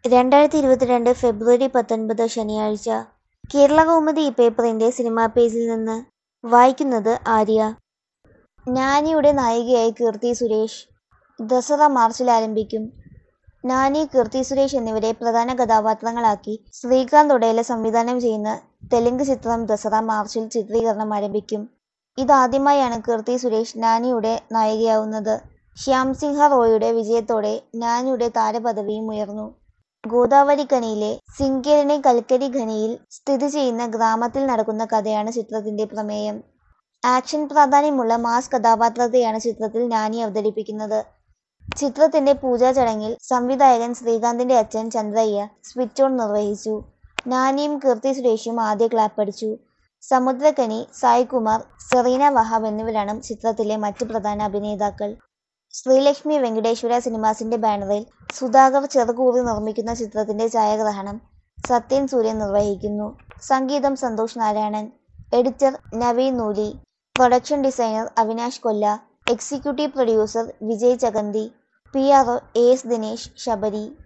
രണ്ടായിരത്തി ഇരുപത്തിരണ്ട് ഫെബ്രുവരി പത്തൊൻപത് ശനിയാഴ്ച കേരളകൗമുദി ഈ പേപ്പറിന്റെ സിനിമാ പേജിൽ നിന്ന് വായിക്കുന്നത് ആര്യ നാനിയുടെ നായികയായി കീർത്തി സുരേഷ് ദസറ മാർച്ചിൽ ആരംഭിക്കും നാനി കീർത്തി സുരേഷ് എന്നിവരെ പ്രധാന കഥാപാത്രങ്ങളാക്കി ശ്രീകാന്ത് ഒഡേല സംവിധാനം ചെയ്യുന്ന തെലുങ്ക് ചിത്രം ദസറ മാർച്ചിൽ ചിത്രീകരണം ആരംഭിക്കും ഇതാദ്യമായാണ് കീർത്തി സുരേഷ് നാനിയുടെ നായികയാവുന്നത് ശ്യാം സിൻഹ റോയിയുടെ വിജയത്തോടെ നാനിയുടെ താരപദവിയും ഉയർന്നു ഗോദാവരിഖനിയിലെ സിങ്കേരിനെ കൽക്കരി ഖനിയിൽ സ്ഥിതി ചെയ്യുന്ന ഗ്രാമത്തിൽ നടക്കുന്ന കഥയാണ് ചിത്രത്തിന്റെ പ്രമേയം ആക്ഷൻ പ്രാധാന്യമുള്ള മാസ് കഥാപാത്രത്തെയാണ് ചിത്രത്തിൽ നാനി അവതരിപ്പിക്കുന്നത് ചിത്രത്തിന്റെ പൂജാ ചടങ്ങിൽ സംവിധായകൻ ശ്രീകാന്തിന്റെ അച്ഛൻ ചന്ദ്രയ്യ സ്വിച്ച് ഓൺ നിർവഹിച്ചു നാനിയും കീർത്തി സുരേഷും ആദ്യ ക്ലാപ്പടിച്ചു സമുദ്രകനി സായ് കുമാർ സെറീന വഹാബ് എന്നിവരാണ് ചിത്രത്തിലെ മറ്റ് പ്രധാന അഭിനേതാക്കൾ ശ്രീലക്ഷ്മി വെങ്കടേശ്വര സിനിമാസിന്റെ ബാനറിൽ സുധാകർ ചെറുകൂറി നിർമ്മിക്കുന്ന ചിത്രത്തിന്റെ ഛായാഗ്രഹണം സത്യൻ സൂര്യൻ നിർവഹിക്കുന്നു സംഗീതം Santhosh Narayanan editor Naveen Nooli production designer Avinash Kolla executive producer Vijay Chaganti P R O A S Dinesh Sabari